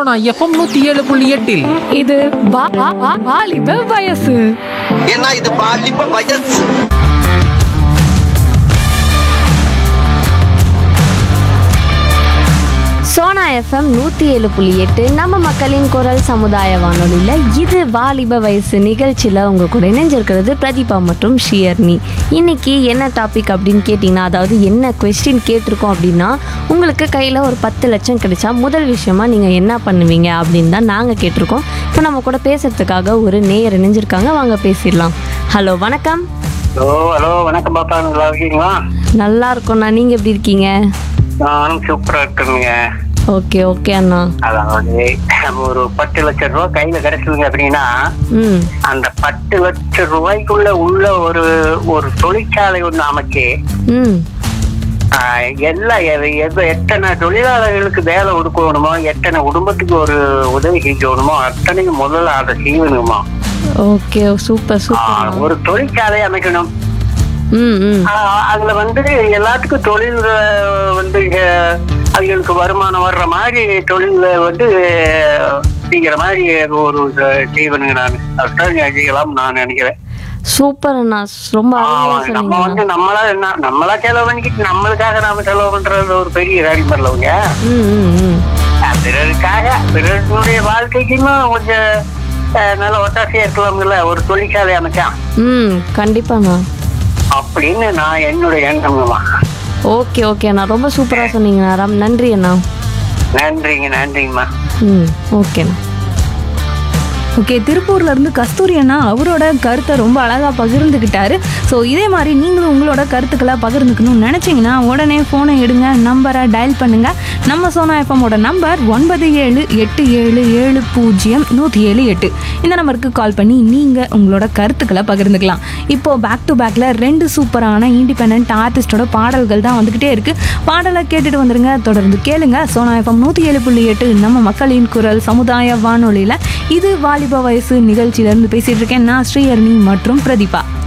Sona FM நூத்தி ஏழு புள்ளி எட்டில் இது வா- வா- வா- வாலிப வயசு ஏன்னா இது பாலிப்ப வயசு சோனா எஃப்எம் நூற்றி ஏழு புள்ளி எட்டு நம்ம மக்களின் குரல் சமுதாய வானொலியில் இது வாலிப வயசு நிகழ்ச்சியில் உங்கள் கூட இணைஞ்சிருக்கிறது பிரதீபா மற்றும் ஷியர்னி இன்னைக்கு என்ன டாபிக் அப்படின்னு கேட்டிங்கன்னா அதாவது என்ன கொஸ்டின் கேட்டிருக்கோம் அப்படின்னா உங்களுக்கு கையில் ஒரு பத்து லட்சம் கிடைச்சா முதல் விஷயமா நீங்கள் என்ன பண்ணுவீங்க அப்படின்னு தான் நாங்கள் கேட்டிருக்கோம் இப்போ நம்ம கூட பேசுறதுக்காக ஒரு நேயர் இணைஞ்சிருக்காங்க வாங்க பேசிடலாம் ஹலோ வணக்கம் ஹலோ ஹலோ வணக்கம் பாப்பா நல்லா இருக்கீங்களா நல்லா இருக்கோண்ணா நீங்கள் எப்படி இருக்கீங்க நானும் சூப்பரா இருக்குங்க ஓகே ஓகே அண்ணா அதாவது ஒரு பத்து லட்சம் ரூபாய் கையில கிடைச்சதுங்க அப்படின்னா ம் அந்த பத்து லட்சம் ரூபாய்க்குள்ள உள்ள ஒரு ஒரு தொழிற்சாலை ஒண்ணு அமைச்சு ம் ஆஹ், எல்லா எ- எவ்வ- எத்தனை தொழிலாளர்களுக்கு வேலை கொடுக்கணுமோ எத்தனை குடும்பத்துக்கு ஒரு உதவி செய்யணுமோ அத்தனையும் முதல்ல அதை செய்யணுமா ஓகே சூப்பர் சூப்பர் ஒரு தொழிற்சாலை அமைக்கணும் ம் ம் ஆஹ் அதுல வந்து எல்லாத்துக்கும் தொழில் அஹ், வந்து அஹ், அவங்களுக்கு வருமானம் வர்ற மாதிரி தொழில் வந்து அஹ், செய்கிற மாதிரி ஒரு இத செய்வனுங்க நான் அதுதான் செய்யலாம் நான் நினைக்கிறேன் சூப்பர் அண்ணா ரொம்ப அழகா ஆமாங்க. நம்ம சொன்னீங்க வந்து நம்மளா என்ன நம்மளா செலவு பண்ணிக்கிட்டு நம்மளுக்காக நாம செலவு பண்றது ஒரு பெரிய காரியம் இல்லவங்க ம் ம் ம் பிறருக்காக பிறருடைய வாழ்க்கைக்குமே கொஞ்சம் அஹ், நல்ல ஒத்தாசையா இருக்கலாம்ல ஒரு தொழிற்சாலை அமைச்சான் ம் கண்டிப்பாண்ணா அப்படின்னு நான் என்னுடைய எண்ணம்மா ஓகே ஓகே அண்ணா ரொம்ப சூப்பராக சொன்னீங்கண்ணா ராம் நன்றி அண்ணா நன்றிங்க நன்றிங்கம்மா ம் ஓகேண்ணா ஓகே திருப்பூர்ல இருந்து கஸ்தூரி அண்ணா அவரோட கருத்தை ரொம்ப அழகா பகிர்ந்துக்கிட்டாரு ஸோ இதே மாதிரி நீங்களும் உங்களோட கருத்துக்களை பகிர்ந்துக்கணும்னு நினைச்சீங்கன்னா உடனே ஃபோனை எடுங்க நம்பரை டயல் பண்ணுங்க நம்ம சோனா எஃப்எம்மோட நம்பர் ஒன்பது ஏழு எட்டு ஏழு ஏழு பூஜ்ஜியம் நூற்றி ஏழு எட்டு இந்த நம்பருக்கு கால் பண்ணி நீங்கள் உங்களோட கருத்துக்களை பகிர்ந்துக்கலாம் இப்போ பேக் டு பேக்கில் ரெண்டு சூப்பரான இண்டிபெண்ட் ஆர்டிஸ்டோட பாடல்கள் தான் வந்துக்கிட்டே இருக்கு பாடலை கேட்டுட்டு வந்துருங்க தொடர்ந்து கேளுங்க சோனா எஃப்எம் நூற்றி ஏழு புள்ளி எட்டு நம்ம மக்களின் குரல் சமுதாய வானொலியில் இது வாலிப வயசு நிகழ்ச்சியிலேருந்து பேசிகிட்டு இருக்கேன் நான் ஸ்ரீஹர்னி மற்றும் பிரதீபா